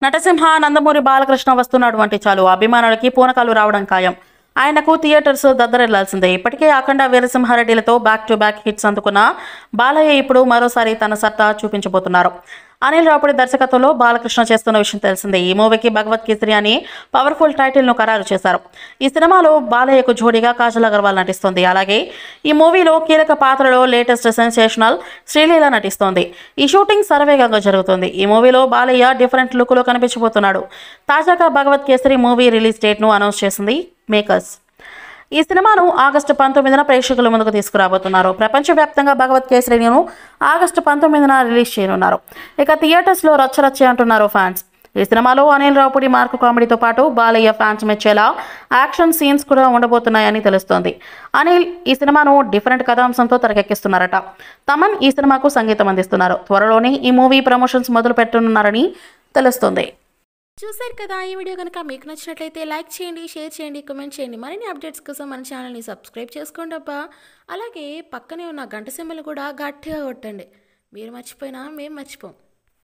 నటసింహ నందమూరి బాలకృష్ణ వస్తున్నాడు వంటి చాలు అభిమానులకి పూనకాలు రావడం ఖాయం ఆయనకు థియేటర్స్ దద్దరెళ్లాల్సిందే ఇప్పటికే అఖండ వీరసింహారెడ్డిలతో బ్యాక్ టు బ్యాక్ హిట్స్ అందుకున్న బాలయ్య ఇప్పుడు మరోసారి తన సత్తా చూపించబోతున్నారు అనిల్ రావుపూడి దర్శకత్వంలో బాలకృష్ణ చేస్తున్న విషయం తెలిసిందే ఈ మూవీకి భగవత్ కేసరి అని పవర్ఫుల్ టైటిల్ ను ఖరారు చేశారు ఈ సినిమాలో బాలయ్యకు జోడీగా కాజల్ అగర్వాల్ నటిస్తుంది అలాగే ఈ మూవీలో కీలక పాత్రలో లేటెస్ట్ సెన్సేషనల్ శ్రీలీల నటిస్తోంది ఈ షూటింగ్ సర్వేగంగా జరుగుతుంది ఈ మూవీలో బాలయ్య డిఫరెంట్ లుక్ లో కనిపించబోతున్నాడు తాజాగా Bhagavanth Kesari movie release date ను అనౌన్స్ చేసింది మేకర్స్ ఈ సినిమాను ఆగస్టు పంతొమ్మిదిన ప్రేక్షకుల ముందుకు తీసుకురాబోతున్నారు ప్రపంచవ్యాప్తంగా భగవత్ కేసరిని ఆగస్టు పంతొమ్మిదిన రిలీజ్ చేయనున్నారు ఇక థియేటర్స్లో రచ్చరచ్చే అంటున్నారు ఫ్యాన్స్ ఈ సినిమాలో అనిల్ రావుపూడి మార్కు కామెడీతో పాటు బాలయ్య ఫ్యాన్స్ మెచ్చేలా యాక్షన్ సీన్స్ కూడా ఉండబోతున్నాయని తెలుస్తోంది అనిల్ ఈ సినిమాను డిఫరెంట్ కథాంశంతో తెరకెక్కిస్తున్నారట తమన్ ఈ సినిమాకు సంగీతం అందిస్తున్నారు త్వరలోనే ఈ మూవీ ప్రమోషన్స్ మొదలు పెట్టనున్నారని తెలుస్తోంది చూశారు కదా ఈ వీడియో కనుక మీకు నచ్చినట్లయితే లైక్ చేయండి షేర్ చేయండి కామెంట్ చేయండి మరిన్ని అప్డేట్స్ కోసం మన ఛానల్ని సబ్స్క్రైబ్ చేసుకోండి అబ్బా అలాగే పక్కనే ఉన్న గంట సింబల్ కూడా గట్టిగా కొట్టండి మీరు మర్చిపోయినా మేము మర్చిపోం